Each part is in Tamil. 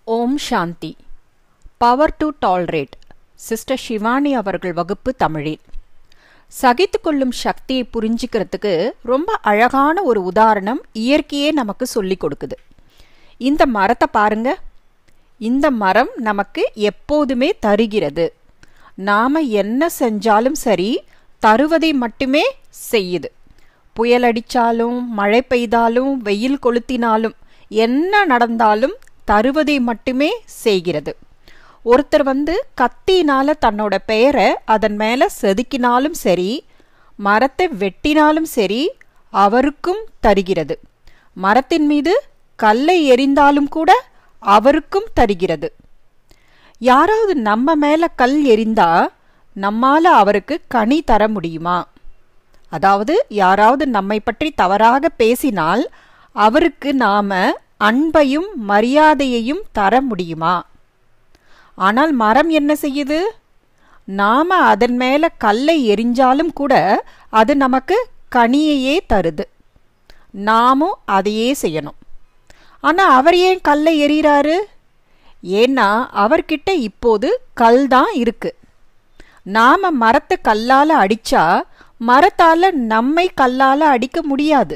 ஓம் சாந்தி power to tolerate sister Shivani அவர்கள் வகுப்பு தமிழில் சகித்து கொள்ளும் சக்தியை புரிஞ்சுக்கிறதுக்கு ரொம்ப அழகான ஒரு உதாரணம் இயற்கையே நமக்கு சொல்லி கொடுக்குது இந்த மரத்தை பாருங்க இந்த மரம் நமக்கு எப்போதுமே தருகிறது நாம என்ன செஞ்சாலும் சரி தருவதை மட்டுமே செய்யுது புயல் அடிச்சாலும் மழை பெய்தாலும் வெயில் கொளுத்தினாலும் என்ன நடந்தாலும் தருவதை மட்டுமே செய்கிறது ஒருத்தர் வந்து கத்தினால தன்னோட பெயரை அதன் மேல செதுக்கினாலும் சரி மரத்தை வெட்டினாலும் சரி அவருக்கும் தருகிறது மரத்தின் மீது கல்லை எறிந்தாலும் கூட அவருக்கும் தருகிறது யாராவது நம்ம மேல கல் எறிந்தா நம்மால அவருக்கு கனி தர முடியுமா அதாவது யாராவது நம்மை பற்றி தவறாக பேசினால் அவருக்கு நாம அன்பையும் மரியாதையையும் தர முடியுமா ஆனால் மரம் என்ன செய்யுது நாம அதன் மேல கல்லை எரிஞ்சாலும் கூட அது நமக்கு கனியையே தருது நாமும் அதையே செய்யணும் ஆனா அவர் ஏன் கல்லை எறிகிறாரு ஏன்னா அவர்கிட்ட இப்போது கல் தான் இருக்கு நாம மரத்தை கல்லால அடிச்சா மரத்தால நம்மை கல்லால அடிக்க முடியாது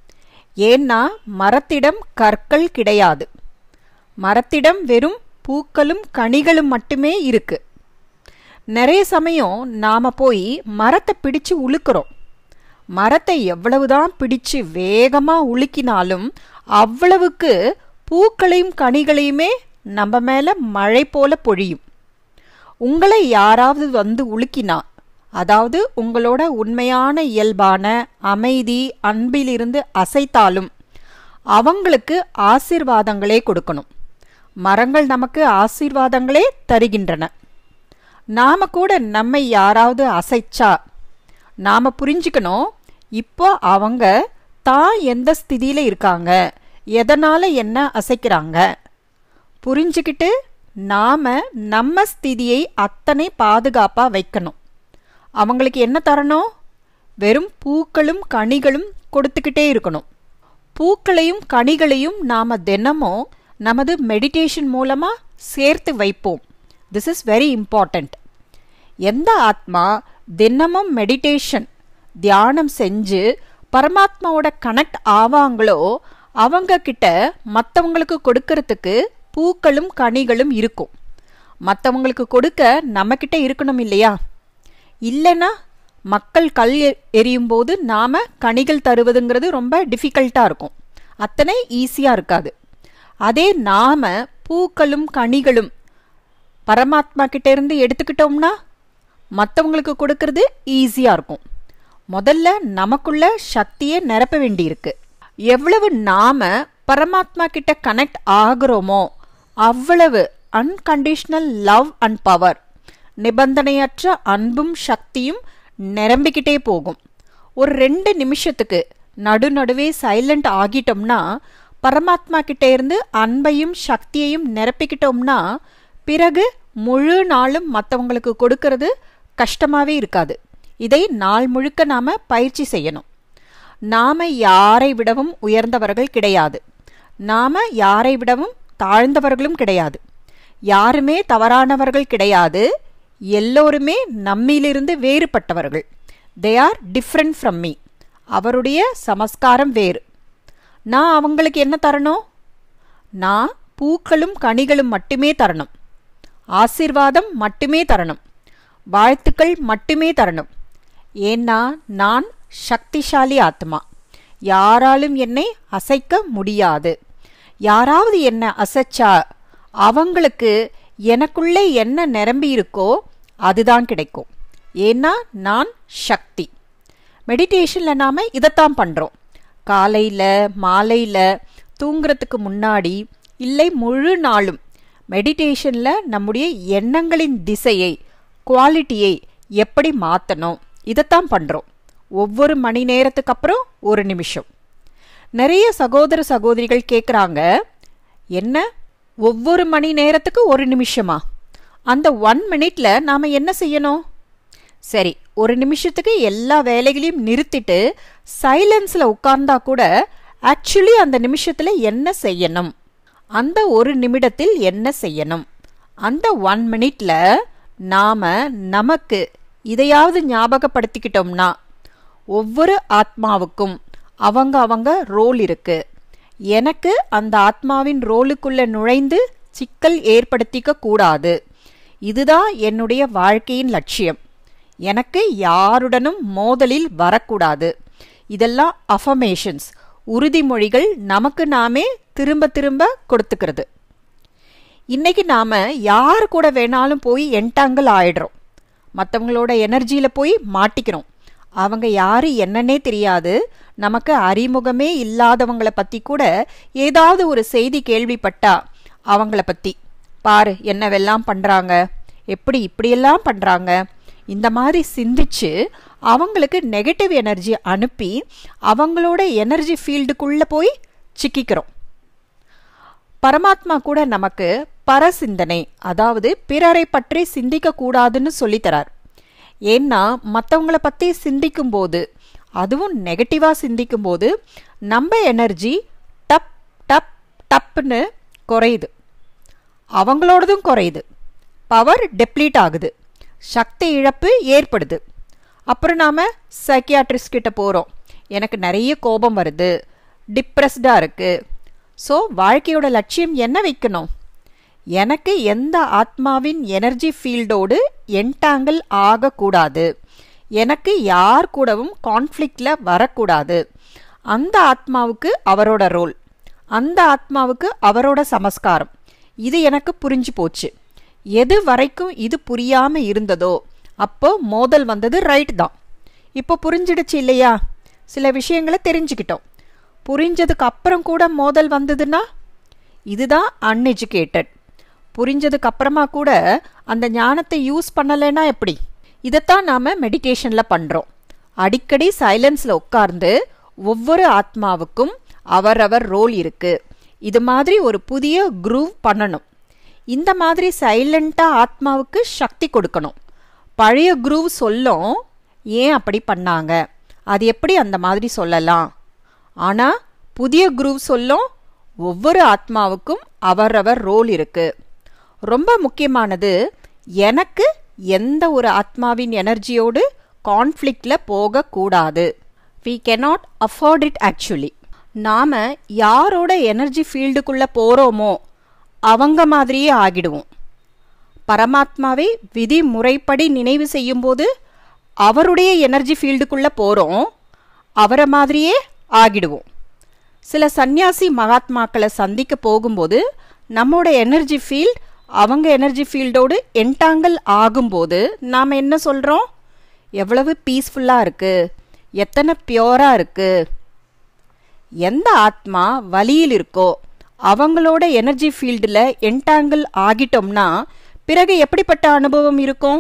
ஏன்னா மரத்திடம் கற்கள் கிடையாது மரத்திடம் வெறும் பூக்களும் கனிகளும் மட்டுமே இருக்கு நிறைய சமயம் நாம போய் மரத்தை பிடிச்சு உழுக்கிறோம் மரத்தை எவ்வளவுதான் பிடிச்சு வேகமா உலுக்கினாலும் அவ்வளவுக்கு பூக்களையும் கனிகளையுமே நம்ம மேல மழை போல பொழியும் உங்களை யாராவது வந்து உலுக்கினா அதாவது உங்களோட உண்மையான இயல்பான அமைதி அன்பிலிருந்து அசைத்தாலும் அவங்களுக்கு ஆசீர்வாதங்களே கொடுக்கணும் மரங்கள் நமக்கு ஆசீர்வாதங்களே தருகின்றன நாம கூட நம்மை யாராவது அசைச்சா நாம புரிஞ்சுக்கணும் இப்போ அவங்க தான் எந்த ஸ்திதியில இருக்காங்க எதனால என்ன அசைக்கிறாங்க புரிஞ்சுக்கிட்டு நாம நம்ம ஸ்திதியை அத்தனை பாதுகாப்பா வைக்கணும் அவங்களுக்கு என்ன தரணும் வெறும் பூக்களும் கனிகளும் கொடுத்துக்கிட்டே இருக்கணும் பூக்களையும் கனிகளையும் நாம தினமும் நமது மெடிடேஷன் மூலமா சேர்த்து வைப்போம் திஸ் இஸ் வெரி இம்பார்ட்டண்ட் எந்த ஆத்மா தினமும் மெடிடேஷன் தியானம் செஞ்சு பரமாத்மாவோட கனெக்ட் ஆவாங்களோ அவங்க கிட்ட மற்றவங்களுக்கு கொடுக்கறதுக்கு பூக்களும் கனிகளும் இருக்கும் மற்றவங்களுக்கு கொடுக்க நம்மக்கிட்ட இருக்கணும் இல்லையா இல்லைன்னா மக்கள் கல் எரியும் போது நாம கனிகள் தருவதுங்கிறது ரொம்ப டிஃபிகல்ட்டாக இருக்கும் அத்தனை ஈஸியாக இருக்காது அதே நாம பூக்களும் கனிகளும் பரமாத்மா கிட்ட இருந்து எடுத்துக்கிட்டோம்னா மற்றவங்களுக்கு கொடுக்கறது ஈஸியாக இருக்கும் முதல்ல நமக்குள்ள சக்தியை நிரப்ப வேண்டியிருக்கு எவ்வளவு நாம பரமாத்மா கிட்ட கனெக்ட் ஆகுறோமோ அவ்வளவு அன்கண்டிஷனல் லவ் அண்ட் பவர் நிபந்தனையற்ற அன்பும் சக்தியும் நிரம்பிக்கிட்டே போகும் ஒரு ரெண்டு நிமிஷத்துக்கு நடுநடுவே சைலண்ட் ஆகிட்டோம்னா பரமாத்மா கிட்ட இருந்து அன்பையும் சக்தியையும் நிரப்பிக்கிட்டோம்னா பிறகு முழு நாளும் மற்றவங்களுக்கு கொடுக்கறது கஷ்டமாவே இருக்காது இதை நாள் முழுக்க நாம பயிற்சி செய்யணும் நாம யாரை விடவும் உயர்ந்தவர்கள் கிடையாது நாம யாரை விடவும் தாழ்ந்தவர்களும் கிடையாது யாருமே தவறானவர்கள் கிடையாது எல்லோருமே நம்மிலிருந்து வேறுபட்டவர்கள் they are different from me அவருடைய சமஸ்காரம் வேறு நான் அவங்களுக்கு என்ன தரணும் நான் பூக்களும் கனிகளும் மட்டுமே தரணும் ஆசிர்வாதம் மட்டுமே தரணும் வாழ்த்துக்கள் மட்டுமே தரணும் ஏன்னா நான் சக்திசாலி ஆத்மா யாராலும் என்னை அசைக்க முடியாது யாராவது என்ன அசைச்சா அவங்களுக்கு எனக்குள்ளே என்ன நிரம்பி இருக்கோ அதுதான் கிடைக்கும் ஏன்னா நான் சக்தி மெடிடேஷனில் நாம் இதைத்தான் பண்ணுறோம் காலையில் மாலையில் தூங்குறதுக்கு முன்னாடி இல்லை முழு நாளும் மெடிடேஷனில் நம்முடைய எண்ணங்களின் திசையை குவாலிட்டியை எப்படி மாற்றணும் இதைத்தான் பண்ணுறோம் ஒவ்வொரு மணி நேரத்துக்கு அப்புறம் ஒரு நிமிஷம் நிறைய சகோதர சகோதரிகள் கேட்குறாங்க என்ன ஒவ்வொரு மணி நேரத்துக்கு ஒரு நிமிஷமா அந்த ஒன் மினிட்ல நாம் என்ன செய்யணும் சரி ஒரு நிமிஷத்துக்கு எல்லா வேலைகளையும் நிறுத்திட்டு சைலன்ஸில் உட்கார்ந்தா கூட ஆக்சுவலி அந்த நிமிஷத்தில் என்ன செய்யணும் அந்த ஒரு நிமிடத்தில் என்ன செய்யணும் அந்த ஒன் மினிட்ல நாம நமக்கு இதையாவது ஞாபகப்படுத்திக்கிட்டோம்னா ஒவ்வொரு ஆத்மாவுக்கும் அவங்க அவங்க ரோல் இருக்கு எனக்கு அந்த ஆத்மாவின் ரோலுக்குள்ள நுழைந்து சிக்கல் ஏற்படுத்திக்க கூடாது இதுதான் என்னுடைய வாழ்க்கையின் லட்சியம் எனக்கு யாருடனும் மோதலில் வரக்கூடாது இதெல்லாம் அஃபமேஷன்ஸ் உறுதிமொழிகள் நமக்கு நாமே திரும்ப திரும்ப கொடுத்துக்கிறது இன்னைக்கு நாம யார் கூட வேணாலும் போய் என்டாங்கல் ஆயிடுறோம் மற்றவங்களோட எனர்ஜியில் போய் மாட்டிக்கிறோம் அவங்க யாரு என்னன்னே தெரியாது நமக்கு அறிமுகமே இல்லாதவங்கள பத்தி கூட ஏதாவது ஒரு செய்தி கேள்விப்பட்டா அவங்கள பத்தி பாரு என்னவெல்லாம் பண்றாங்க எப்படி இப்படியெல்லாம் பண்றாங்க இந்த மாதிரி சிந்திச்சு அவங்களுக்கு நெகட்டிவ் எனர்ஜி அனுப்பி அவங்களோட எனர்ஜி ஃபீல்டுக்குள்ள போய் சிக்கிக்கிறோம் பரமாத்மா கூட நமக்கு பரசிந்தனை அதாவது பிறரை பற்றி சிந்திக்க கூடாதுன்னு சொல்லித்தரார் ஏன்னா மற்றவங்கள பற்றி சிந்திக்கும்போது அதுவும் நெகட்டிவாக சிந்திக்கும்போது நம்ம எனர்ஜி டப் டப் டப்னு குறையுது அவங்களோடதும் குறையுது பவர் டெப்ளீட் ஆகுது சக்தி இழப்பு ஏற்படுது அப்புறம் நாம் சைக்கியாட்ரிஸ்ட் கிட்ட போகிறோம் எனக்கு நிறைய கோபம் வருது டிப்ரெஸ்டாக இருக்குது ஸோ வாழ்க்கையோட லட்சியம் என்ன வைக்கணும் எனக்கு எந்த ஆத்மாவின் எனர்ஜி ஃபீல்டோடு என்டாங்கிள் ஆகக்கூடாது எனக்கு யார் கூடவும் கான்ஃப்ளிக்டில் வரக்கூடாது அந்த ஆத்மாவுக்கு அவரோட ரோல் அந்த ஆத்மாவுக்கு அவரோட சமஸ்காரம் இது எனக்கு புரிஞ்சு போச்சு எது வரைக்கும் இது புரியாம இருந்ததோ அப்போ மோதல் வந்தது ரைட் தான் இப்போ புரிஞ்சிடுச்சு இல்லையா சில விஷயங்களை தெரிஞ்சுக்கிட்டோம் புரிஞ்சதுக்கு அப்புறம் கூட மோதல் வந்ததுன்னா இதுதான் அன்எஜுகேட்டட் புரிஞ்சதுக்கு அப்புறமா கூட அந்த ஞானத்தை யூஸ் பண்ணலைன்னா எப்படி இதைத்தான் நாம மெடிடேஷன்ல பண்றோம் அடிக்கடி சைலன்ஸ்ல உட்கார்ந்து ஒவ்வொரு ஆத்மாவுக்கும் அவரவர் ரோல் இருக்கு இது மாதிரி ஒரு புதிய குரூவ் பண்ணணும் இந்த மாதிரி சைலண்டா ஆத்மாவுக்கு சக்தி கொடுக்கணும் பழைய குரூவ் சொல்லும் ஏன் அப்படி பண்ணாங்க அது எப்படி அந்த மாதிரி சொல்லலாம் ஆனா புதிய குரூவ் சொல்லும் ஒவ்வொரு ஆத்மாவுக்கும் அவரவர் ரோல் இருக்கு ரொம்ப முக்கியமானது எனக்கு எந்த ஒரு ஆத்மாவின் எனர்ஜியோடு கான்ஃப்ளிக்ட்ல போகக்கூடாது we cannot afford it actually நாம யாரோட எனர்ஜி ஃபீல்டுக்குள்ள போறோமோ அவங்க மாதிரியே ஆகிடுவோம் பரமாத்மாவை விதி முறைப்படி நினைவு செய்யும்போது அவருடைய எனர்ஜி ஃபீல்டுக்குள்ள போறோம் அவரை மாதிரியே ஆகிடுவோம் சில சந்நியாசி மகாத்மாக்களை சந்திக்க போகும்போது நம்மோட எனர்ஜி ஃபீல்ட் அவங்க எனர்ஜி ஃபீல்டோடு என்டாங்கல் ஆகும்போது நாம் என்ன சொல்கிறோம் எவ்வளவு பீஸ்ஃபுல்லாக இருக்கு எத்தனை பியோரா இருக்கு எந்த ஆத்மா வலியில் இருக்கோ அவங்களோட எனர்ஜி ஃபீல்டில் என்டாங்கிள் ஆகிட்டோம்னா பிறகு எப்படிப்பட்ட அனுபவம் இருக்கும்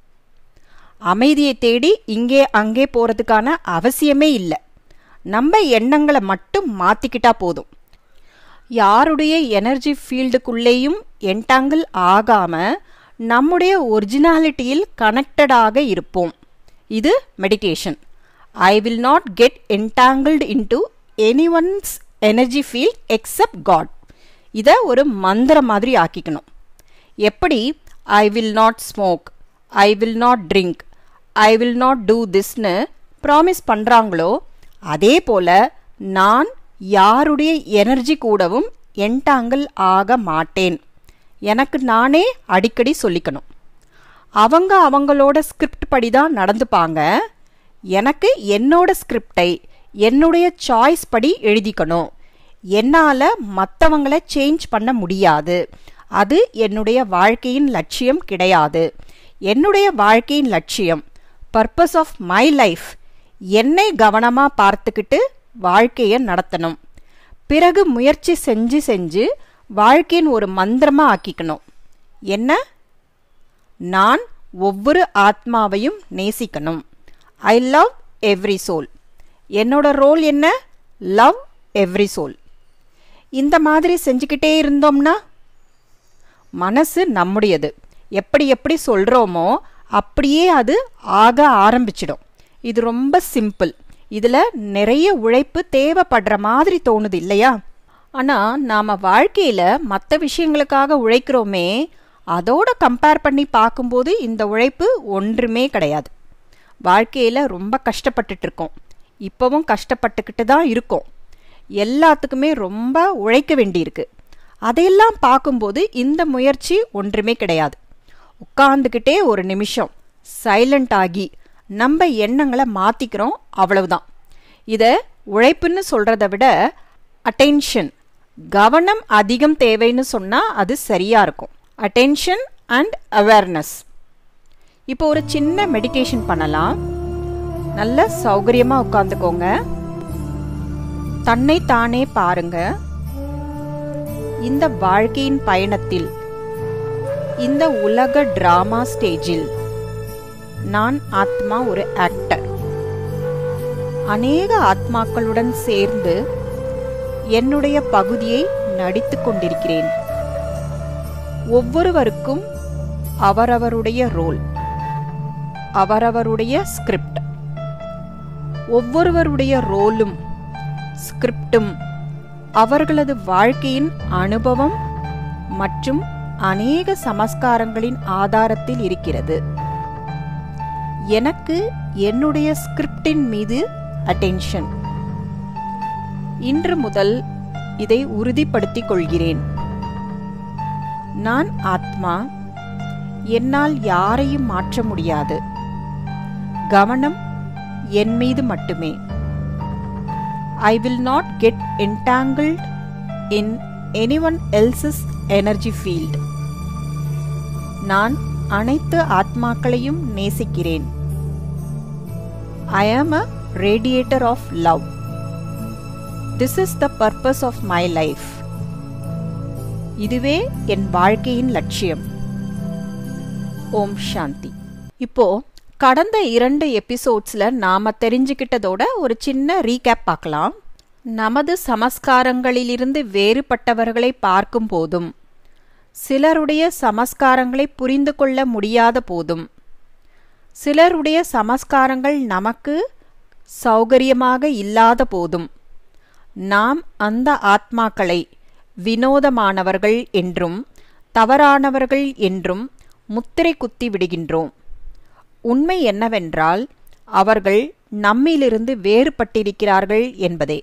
அமைதியை தேடி இங்கே அங்கே போகிறதுக்கான அவசியமே இல்லை நம்ம எண்ணங்களை மட்டும் மாற்றிக்கிட்டா போதும் யாருடைய எனர்ஜி ஃபீல்டுக்குள்ளேயும் என்டாங்கிள் ஆகாம நம்முடைய ஒரிஜினாலிட்டியில் கனெக்டடாக இருப்போம் இது meditation I will not get entangled into any one's energy field except God இதை ஒரு மந்திரம் மாதிரி ஆக்கிக்கணும் எப்படி I will not smoke I will not drink I will not do திஸ்னு ப்ராமிஸ் பண்ணுறாங்களோ அதே போல நான் யாருடைய எனர்ஜி கூடவும் என்டாங்கிள் ஆக மாட்டேன் எனக்கு நானே அடிக்கடி சொல்லிக்கணும் அவங்க அவங்களோட ஸ்கிரிப்ட் படி தான் நடந்துப்பாங்க எனக்கு என்னோட ஸ்கிரிப்டை என்னுடைய சாய்ஸ் படி எழுதிக்கணும் என்னால் மற்றவங்கள சேஞ்ச் பண்ண முடியாது அது என்னுடைய வாழ்க்கையின் லட்சியம் கிடையாது என்னுடைய வாழ்க்கையின் லட்சியம் பர்பஸ் ஆஃப் மை லைஃப் என்னை கவனமாக பார்த்துக்கிட்டு வாழ்க்கையை நடத்தணும் பிறகு முயற்சி செஞ்சு செஞ்சு வாழ்க்கையின் ஒரு மந்திரமா ஆக்கிக்கணும் என்ன நான் ஒவ்வொரு ஆத்மாவையும் நேசிக்கணும் ஐ லவ் எவ்ரி சோல் என்னோட ரோல் என்ன லவ் எவ்ரி சோல் இந்த மாதிரி செஞ்சுக்கிட்டே இருந்தோம்னா மனசு நம்முடையது எப்படி எப்படி சொல்கிறோமோ அப்படியே அது ஆக ஆரம்பிச்சிடும் இது ரொம்ப சிம்பிள் இதில் நிறைய உழைப்பு தேவைப்படுற மாதிரி தோணுது இல்லையா ஆனால் நாம் வாழ்க்கையில் மற்ற விஷயங்களுக்காக உழைக்கிறோமே அதோட கம்பேர் பண்ணி பார்க்கும்போது இந்த உழைப்பு ஒன்றுமே கிடையாது வாழ்க்கையில் ரொம்ப கஷ்டப்பட்டுட்டு இருக்கோம் இப்போவும் கஷ்டப்பட்டுக்கிட்டு தான் இருக்கோம் எல்லாத்துக்குமே ரொம்ப உழைக்க வேண்டியிருக்கு அதையெல்லாம் பார்க்கும்போது இந்த முயற்சி ஒன்றுமே கிடையாது உட்காந்துக்கிட்டே ஒரு நிமிஷம் சைலண்ட் ஆகி நம்ம எண்ணங்களை மாற்றிக்கிறோம் அவ்வளவுதான் இதை உழைப்புன்னு சொல்கிறத விட அட்டென்ஷன் கவனம் அதிகம் தேவைன்னு சொன்னால் அது சரியாக இருக்கும் அட்டென்ஷன் அண்ட் அவேர்னஸ் இப்போ ஒரு சின்ன மெடிடேஷன் பண்ணலாம் நல்ல சௌகரியமாக உட்காந்துக்கோங்க தன்னை தானே பாருங்க இந்த வாழ்க்கையின் பயணத்தில் இந்த உலக டிராமா ஸ்டேஜில் நான் ஆத்மா ஒரு ஆக்டர் அநேக ஆத்மாக்களுடன் சேர்ந்து என்னுடைய பகுதியை நடித்து கொண்டிருக்கிறேன் ஒவ்வொருவருக்கும் அவரவருடைய ரோல் அவரவருடைய ஸ்கிரிப்ட் ஒவ்வொருவருடைய ரோலும் ஸ்கிரிப்டும் அவர்களது வாழ்க்கையின் அனுபவம் மற்றும் அநேக சமஸ்காரங்களின் ஆதாரத்தில் இருக்கிறது எனக்கு என்னுடைய ஸ்கிரிப்டின் மீது அட்டென்ஷன் இன்று முதல் இதை உறுதிப்படுத்திக் கொள்கிறேன் நான் ஆத்மா என்னால் யாரையும் மாற்ற முடியாது கவனம் என் மீது மட்டுமே I will not get entangled in any one else's energy field நான் அனைத்து ஆத்மாக்களையும் நேசிக்கிறேன் I am a radiator of love this is the purpose of my life இதுவே என் வாழ்க்கையின் லட்சியம் ஓம் சாந்தி இப்போ கடந்த இரண்டு எபிசோட்ஸில் நாம் தெரிஞ்சுக்கிட்டதோட ஒரு சின்ன ரீகேப் பார்க்கலாம் நமது சமஸ்காரங்களிலிருந்து வேறுபட்டவர்களை பார்க்கும் போதும் சிலருடைய சமஸ்காரங்களை புரிந்து கொள்ள முடியாத போதும் சிலருடைய சமஸ்காரங்கள் நமக்கு சௌகரியமாக இல்லாத போதும் நாம் அந்த ஆத்மாக்களை வினோதமானவர்கள் என்றும் தவறானவர்கள் என்றும் முத்திரை குத்தி விடுகின்றோம் உண்மை என்னவென்றால் அவர்கள் நம்மிலிருந்து வேறுபட்டிருக்கிறார்கள் என்பதே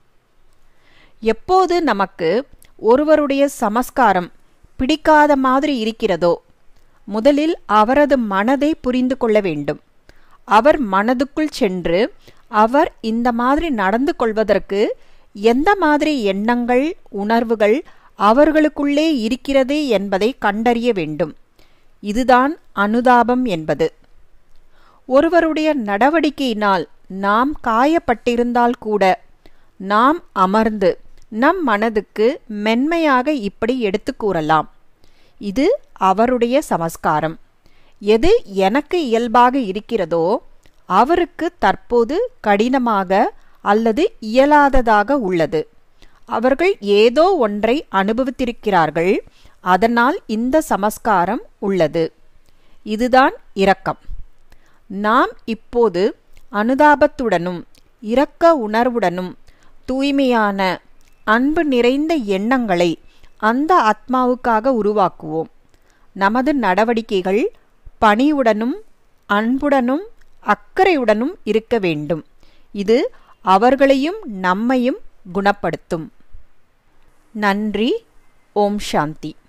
எப்போது நமக்கு ஒருவருடைய சமஸ்காரம் பிடிக்காத மாதிரி இருக்கிறதோ முதலில் அவரது மனதை புரிந்து கொள்ள வேண்டும் அவர் மனதுக்குள் சென்று அவர் இந்த மாதிரி நடந்து கொள்வதற்கு எந்த மாதிரி எண்ணங்கள் உணர்வுகள் அவர்களுக்குள்ளே இருக்கிறது என்பதை கண்டறிய வேண்டும் இதுதான் அனுதாபம் என்பது ஒருவருடைய நடவடிக்கையினால் நாம் காயப்பட்டிருந்தால் கூட நாம் அமர்ந்து நம் மனதுக்கு மென்மையாக இப்படி எடுத்து கூறலாம் இது அவருடைய சமஸ்காரம் எது எனக்கு இயல்பாக இருக்கிறதோ அவருக்கு தற்போது கடினமாக அல்லது இயலாததாக உள்ளது அவர்கள் ஏதோ ஒன்றை அனுபவித்திருக்கிறார்கள் அதனால் இந்த சமஸ்காரம் உள்ளது இதுதான் இரக்கம் நாம் இப்போது அனுதாபத்துடனும் இரக்க உணர்வுடனும் தூய்மையான அன்பு நிறைந்த எண்ணங்களை அந்த ஆத்மாவுக்காக உருவாக்குவோம் நமது நடவடிக்கைகள் பணிவுடனும் அன்புடனும் அக்கறையுடனும் இருக்க வேண்டும் இது அவர்களையும் நம்மையும் குணப்படுத்தும் நன்றி ஓம் சாந்தி